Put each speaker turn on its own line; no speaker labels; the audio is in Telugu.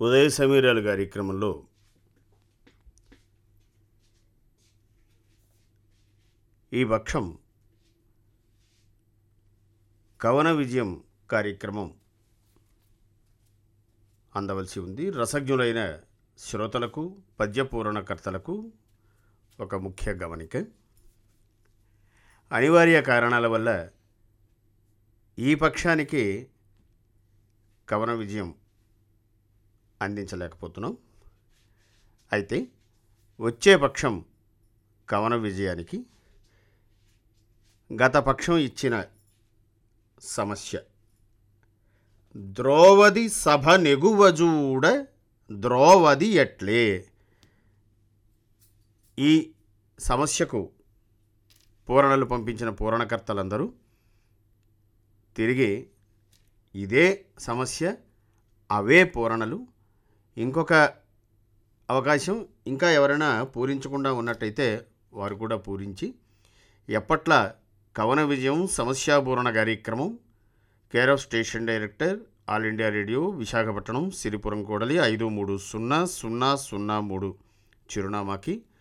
ఉదయ సమీరాలు కార్యక్రమంలో ఈ పక్షం కవన విజయం కార్యక్రమం అందవలసి ఉంది రసజ్ఞులైన శ్రోతలకు పద్యపూరణకర్తలకు ఒక ముఖ్య గమనిక అనివార్య కారణాల వల్ల ఈ పక్షానికి కవన విజయం అందించలేకపోతున్నాం అయితే వచ్చే పక్షం కవన విజయానికి గత పక్షం ఇచ్చిన సమస్య ద్రోవది సభ నెగువజూడ ద్రోవది ఎట్లే ఈ సమస్యకు పూరణలు పంపించిన పూరణకర్తలందరూ తిరిగి ఇదే సమస్య అవే పూరణలు ఇంకొక అవకాశం ఇంకా ఎవరైనా పూరించకుండా ఉన్నట్టయితే వారు కూడా పూరించి ఎప్పట్ల కవన విజయం సమస్యాపూరణ కార్యక్రమం care of station director all India radio Visakhapatnam Siripuram కూడలి ఐదు మూడు సున్నా సున్నా సున్నా మూడు చిరునామాకి